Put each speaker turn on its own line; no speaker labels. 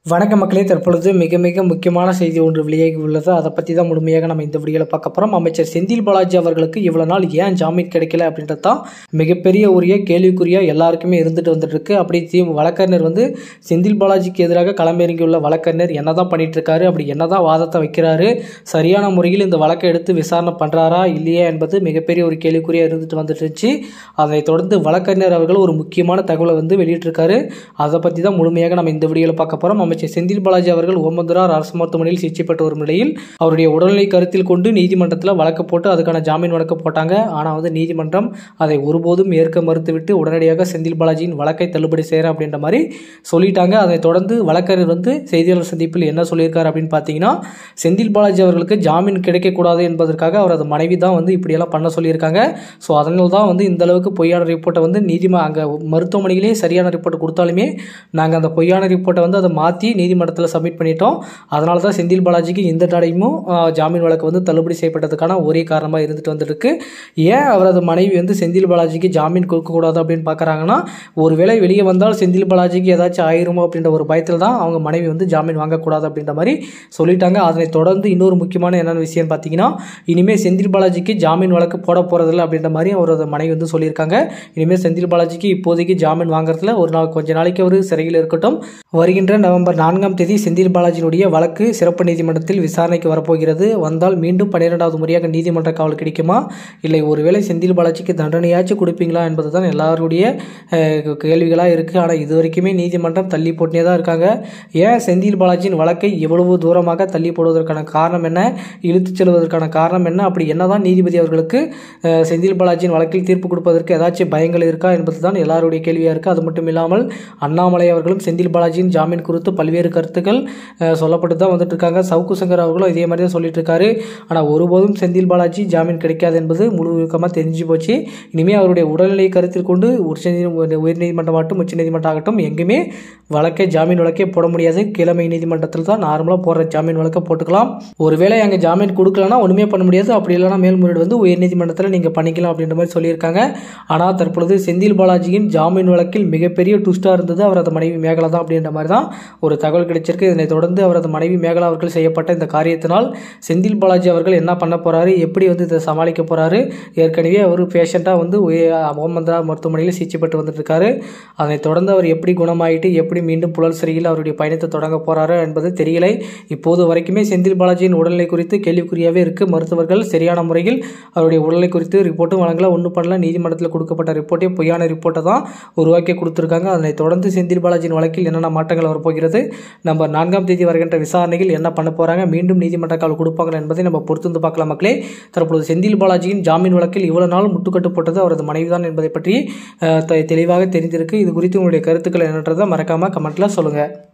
வணக்க மக்களே தற்பொழுது மிக மிக முக்கியமான செய்தி ஒன்று வெளியாகி உள்ளது அதை பற்றி தான் முழுமையாக நம்ம இந்த வீடியோவில் பார்க்க போகிறோம் அமைச்சர் செந்தில் பாலாஜி அவர்களுக்கு இவ்வளோ நாள் ஏன் ஜாமீன் கிடைக்கல அப்படின்றது தான் மிகப்பெரிய உரிய கேள்விக்குறியா எல்லாருக்குமே இருந்துட்டு வந்துட்டு இருக்கு அப்படி தீ வழக்கறிஞர் வந்து செந்தில் பாலாஜிக்கு எதிராக களமிறங்கியுள்ள வழக்கறிஞர் என்னதான் பண்ணிட்டு இருக்காரு அப்படி என்னதான் வாதத்தை வைக்கிறாரு சரியான முறையில் இந்த வழக்கை எடுத்து விசாரணை பண்ணுறாரா இல்லையா என்பது மிகப்பெரிய ஒரு கேள்விக்குறியாக இருந்துட்டு வந்துட்டு இருந்துச்சு அதைத் தொடர்ந்து வழக்கறிஞர் அவர்கள் ஒரு முக்கியமான தகவலை வந்து வெளியிட்டிருக்காரு அதை பற்றி தான் முழுமையாக நம்ம இந்த வீடியோவில் பார்க்க போகிறோம் அமைச்சர் செந்தில் பாலாஜி அவர்கள் ஓமந்துரார் அரசு மருத்துவமனையில் சிகிச்சை பெற்று வரும் நிலையில் அவருடைய உடல்நிலை கருத்தில் கொண்டு நீதிமன்றத்தில் வழக்கு போட்டு அதுக்கான ஜாமீன் வழக்கு போட்டாங்க ஆனால் வந்து நீதிமன்றம் அதை ஒருபோதும் ஏற்க மறுத்துவிட்டு உடனடியாக செந்தில் பாலாஜியின் வழக்கை தள்ளுபடி செய்கிறேன் அப்படின்ற மாதிரி சொல்லிட்டாங்க அதை தொடர்ந்து வழக்கறிஞர் வந்து செய்தியாளர் சந்திப்பில் என்ன சொல்லியிருக்காரு அப்படின்னு பார்த்தீங்கன்னா செந்தில் பாலாஜி அவர்களுக்கு ஜாமீன் கிடைக்கக்கூடாது என்பதற்காக அவரது மனைவி தான் வந்து இப்படியெல்லாம் பண்ண சொல்லியிருக்காங்க ஸோ அதனால தான் வந்து இந்த அளவுக்கு பொய்யான ரிப்போர்ட்டை வந்து நீதிம அங்கே மருத்துவமனையிலே சரியான ரிப்போர்ட் கொடுத்தாலுமே நாங்கள் அந்த பொய்யான ரிப்போர்ட்டை வந்து அதை மாற்றி நீதிமன்றத்தில் சப்மிட் பண்ணிட்டோம் அதனால தான் செந்தில் பாலாஜிக்கு இந்த தடையும் ஆஹ், ஜாமீன் வழக்கு வந்து தள்ளுபடி செய்யப்பட்டதுக்கான ஒரே காரணமாக இருந்துட்டு வந்துருக்கு ஏன் அவரது மனைவி வந்து செந்தில் பாலாஜிக்கு ஜாமீன் கொடுக்கக்கூடாது அப்படின்னு பார்க்குறாங்கன்னா ஒருவேளை வெளியே வந்தால் செந்தில் பாலாஜிக்கு ஏதாச்சும் ஆயிருமோ அப்படின்ற ஒரு பயத்தில் தான் அவங்க மனைவி வந்து ஜாமீன் வாங்கக்கூடாது அப்படின்ற மாதிரி சொல்லிட்டாங்க அதனை தொடர்ந்து இன்னொரு முக்கியமான என்னென்ன விஷயம் பார்த்தீங்கன்னா இனிமேல் செந்தில் பாலாஜிக்கு ஜாமீன் வழக்கு போட போகிறதில்ல அப்படின்ற மாதிரி அவரது மனைவி வந்து சொல்லியிருக்காங்க இனிமேல் செந்தில் பாலாஜிக்கு இப்போதைக்கு ஜாமீன் வாங்குறதுல ஒரு நாள் கொஞ்ச நாளைக்கு அவர் சிறையில் இருக்கட்டும் வருகின்ற நவம்பர் நான்காம் தேதி செந்தில் பாலாஜியினுடைய வழக்கு சிறப்பு நீதிமன்றத்தில் விசாரணைக்கு வரப்போகிறது வந்தால் மீண்டும் பன்னிரெண்டாவது முறையாக நீதிமன்ற காவல் கிடைக்குமா இல்லை ஒருவேளை செந்தில் பாலாஜிக்கு தண்டனையாச்சும் கொடுப்பீங்களா என்பது தான் எல்லாருடைய கேள்விகளாக இருக்குது ஆனால் இது வரைக்குமே நீதிமன்றம் தள்ளி போட்டுனே தான் இருக்காங்க ஏன் செந்தில் பாலாஜியின் வழக்கை இவ்வளவு தூரமாக தள்ளி போடுவதற்கான காரணம் என்ன இழுத்துச் செல்வதற்கான காரணம் என்ன அப்படி என்னதான் நீதிபதி அவர்களுக்கு அஹ், செந்தில் பாலாஜியின் வழக்கில் தீர்ப்பு கொடுப்பதற்கு ஏதாச்சும் பயங்கள் இருக்கா என்பது தான் எல்லாருடைய கேள்வியாக இருக்குது அது மட்டும் இல்லாமல் அண்ணாமலை அவர்களும் செந்தில் பாலாஜியின் ஜாமீன் குறித்து பல்வேறு கருத்துக்கள் அஹ், சொல்லப்பட்டு தான் வந்துட்டு இருக்காங்க சவுக்கு சங்கர் அவர்களும் இதே மாதிரி தான் சொல்லிட்டு இருக்காரு ஆனால் ஒருபோதும் செந்தில் பாலாஜி ஜாமீன் கிடைக்காது என்பது முழு விளக்கமாக தெரிஞ்சு போச்சு இனிமேல் அவருடைய உடல்நிலை கருத்தில் கொண்டு உச்ச உயர்நீதிமன்றம் ஆகட்டும் உச்ச நீதிமன்றம் ஆகட்டும் எங்குமே வழக்கை ஜாமீன் வழக்கே போட முடியாது கிழமை நீதிமன்றத்தில் தான் நார்மலாக போடுற ஜாமீன் வழக்கை போட்டுக்கலாம் ஒருவேளை அங்கே ஜாமீன் கொடுக்கலனா ஒன்றுமே பண்ண முடியாது அப்படி இல்லைனா மேல்முறையீடு வந்து உயர்நீதிமன்றத்தில் நீங்கள் பண்ணிக்கலாம் அப்படின்ற மாதிரி சொல்லியிருக்காங்க ஆனால் தற்பொழுது செந்தில் பாலாஜியின் ஜாமீன் வழக்கில் மிகப்பெரிய ட்விஸ்டாக இருந்தது அவரது மனைவி மேகலா தான் அப்படின்ற மாதிரி தான் ஒரு தகவல் கிடைச்சிருக்கு இதனைத் தொடர்ந்து அவரது மனைவி மேகலா அவர்கள் செய்யப்பட்ட இந்த காரியத்தினால் செந்தில் பாலாஜி அவர்கள் என்ன பண்ண போறாரு எப்படி வந்து இதை சமாளிக்க போறாரு ஏற்கனவே அவர் பேஷண்ட்டாக வந்து ஓமந்தா மருத்துவமனையில் சிகிச்சை பெற்று வந்துட்டு இருக்காரு அதனைத் தொடர்ந்து அவர் எப்படி குணமாயிட்டு எப்படி மீண்டும் புழல் சிறையில் அவருடைய பயணத்தை தொடங்க போறாரு என்பது தெரியலை இப்போது வரைக்குமே செந்தில் பாலாஜியின் உடல்நிலை குறித்து கேள்விக்குறியாகவே இருக்குது மருத்துவர்கள் சரியான முறையில் அவருடைய உடல்நிலை குறித்து ரிப்போர்ட்டும் வழங்கல ஒன்றும் பண்ணல நீதிமன்றத்தில் கொடுக்கப்பட்ட ரிப்போர்ட்டே பொய்யான ரிப்போர்ட்டை தான் உருவாக்கி கொடுத்துருக்காங்க அதனைத் தொடர்ந்து செந்தில் பாலாஜியின் வழக்கில் என்னென்ன மாற்றங்கள் வரப்போகிறது நம்ம நான்காம் தேதி வருகின்ற விசாரணையில் என்ன பண்ண போறாங்க மீண்டும் நீதிமன்ற காவல் கொடுப்பாங்க என்பதை நம்ம பொறுத்து வந்து பார்க்கலாம் மக்களே தற்பொழுது செந்தில் பாலாஜியின் ஜாமீன் வழக்கில் இவ்வளவு நாள் முட்டுக்கட்டு போட்டது அவரது மனைவிதான் என்பதை பற்றி அஹ், தெ- தெளிவாக தெரிந்திருக்கு இது குறித்து உங்களுடைய கருத்துக்கள் என்னன்றதை மறக்காம கமெண்ட்ல சொல்லுங்க